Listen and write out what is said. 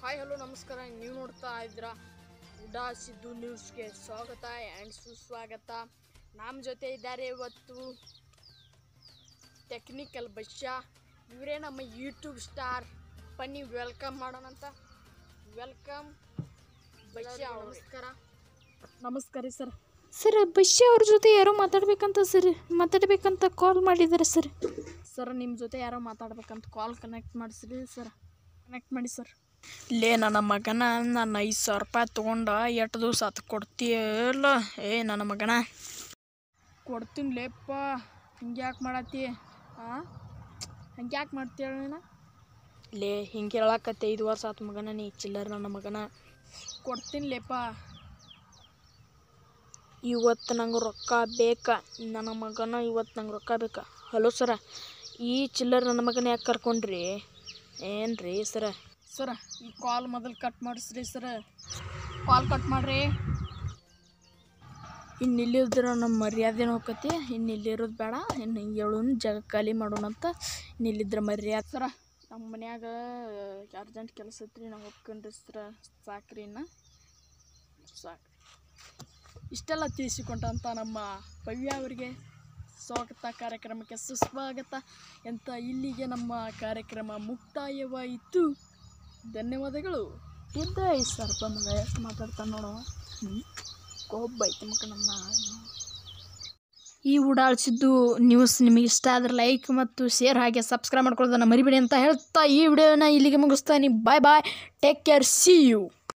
hi hello ನಮಸ್ಕಾರ ನೀವು ನೋಡ್ತಾ ಇದ್ರ ಉಡಾ ಸಿದ್ದು ನ್ಯೂಸ್ಗೆ ಸ್ವಾಗತ ಆ್ಯಂಡ್ ಸುಸ್ವಾಗತ ನಮ್ಮ ಜೊತೆ ಇದ್ದಾರೆ ಇವತ್ತು ಟೆಕ್ನಿಕಲ್ ಬಶ್ಯ ಇವರೇ ನಮ್ಮ ಯೂಟ್ಯೂಬ್ ಸ್ಟಾರ್ ಬನ್ನಿ ವೆಲ್ಕಮ್ ಮಾಡೋಣಂತ ವೆಲ್ಕಮ್ ಬಶ್ಯ ನಮಸ್ಕಾರ ನಮಸ್ಕಾರ ಸರ್ ಸರ್ ಬಶ್ಯ ಅವ್ರ ಜೊತೆ ಯಾರೋ ಮಾತಾಡ್ಬೇಕಂತ ಸರ್ ಮಾತಾಡ್ಬೇಕಂತ ಕಾಲ್ ಮಾಡಿದ್ದಾರೆ ಸರ್ ಸರ್ ನಿಮ್ಮ ಜೊತೆ ಯಾರೋ ಮಾತಾಡ್ಬೇಕಂತ ಕಾಲ್ ಕನೆಕ್ಟ್ ಮಾಡಿಸ್ರಿ ಸರ್ ಕನೆಕ್ಟ್ ಮಾಡಿ ಸರ್ ಲೇ ನನ್ನ ಮಗನ ನಾನು ಐದು ಸಾವಿರ ರೂಪಾಯಿ ತೊಗೊಂಡ ಎಷ್ಟು ದಿವಸ ಆತು ಕೊಡ್ತೀಯಲ್ಲ ಏ ನನ್ನ ಮಗನ ಕೊಡ್ತೀನಿ ಲೇಪ್ಪ ಹಿಂಗೆ ಯಾಕೆ ಮಾಡತ್ತಿ ಹಾಂ ಹಂಗೆ ಯಾಕೆ ಮಾಡ್ತೀಯ ನೀನು ಲೇ ಹಿಂಗೆ ಹೇಳಕತ್ತೆ ಐದು ವರ್ಷ ಆತು ಮಗನ ನೀ ಚಿಲ್ಲರ್ ನನ್ನ ಮಗನ ಕೊಡ್ತೀನಿ ಲೇಪ ಇವತ್ತು ನಂಗೆ ರೊಕ್ಕ ಬೇಕಾ ನನ್ನ ಮಗನ ಇವತ್ತು ನಂಗೆ ರೊಕ್ಕ ಬೇಕಾ ಹಲೋ ಸರ ಈ ಚಿಲ್ಲರ್ ನನ್ನ ಮಗನ ಯಾಕೆ ಕರ್ಕೊಂಡ್ರಿ ಏನು ರೀ ಸರ ಸರ ಈ ಕಾಲ್ ಮೊದಲು ಕಟ್ ಮಾಡಿಸ್ರಿ ಸರ ಕಾಲ್ ಕಟ್ ಮಾಡ್ರಿ ಇನ್ನು ಇಲ್ಲಿದ್ರೆ ನಮ್ಮ ಮರ್ಯಾದೆನೂ ಹೋಗತಿ ಇನ್ನು ಇಲ್ಲಿರೋದು ಬೇಡ ಇನ್ನು ಹೇಳೋನು ಜಾಗ ಖಾಲಿ ಮಾಡೋಣಂತ ಇನ್ನು ಇಲ್ಲಿದ್ರೆ ಮರ್ಯಾದೆ ಸರ ನಮ್ಮ ಮನ್ಯಾಗ ಅರ್ಜೆಂಟ್ ಕೆಲಸ ಐತ್ರಿ ನಾವು ಒಪ್ಕೊಂಡ್ರಿ ಸರ ಸಾಕ್ರಿ ಇನ್ನು ಸಾಕು ಇಷ್ಟೆಲ್ಲ ತಿಳಿಸಿಕೊಂಡಂಥ ನಮ್ಮ ಭವ್ಯ ಅವರಿಗೆ ಸ್ವಾಗತ ಕಾರ್ಯಕ್ರಮಕ್ಕೆ ಸುಸ್ವಾಗತ ಎಂತ ಇಲ್ಲಿಗೆ ನಮ್ಮ ಕಾರ್ಯಕ್ರಮ ಮುಕ್ತಾಯವಾಯಿತು ಧನ್ಯವಾದಗಳು ಇದ್ದ ಐದು ಸಾವಿರ ರೂಪಾಯಿ ಮಗ ಎಷ್ಟು ಮಾತಾಡ್ತಾನೆ ನೋಡೋ ಹ್ಞೂ ಕೊಬ್ಬ ಐತಿ ಮಗ ನಮ್ಮ ಈ ಉಡಾಳಿಸಿದ್ದು ನ್ಯೂಸ್ ನಿಮಗೆ ಇಷ್ಟ ಆದ್ರೆ ಲೈಕ್ ಮತ್ತು ಶೇರ್ ಹಾಗೆ ಸಬ್ಸ್ಕ್ರೈಬ್ ಮಾಡ್ಕೊಳ್ಳೋದನ್ನು ಮರಿಬೇಡಿ ಅಂತ ಹೇಳ್ತಾ ಈ ವಿಡಿಯೋನ ಇಲ್ಲಿಗೆ ಮುಗಿಸ್ತಾನೆ bye bye take care see you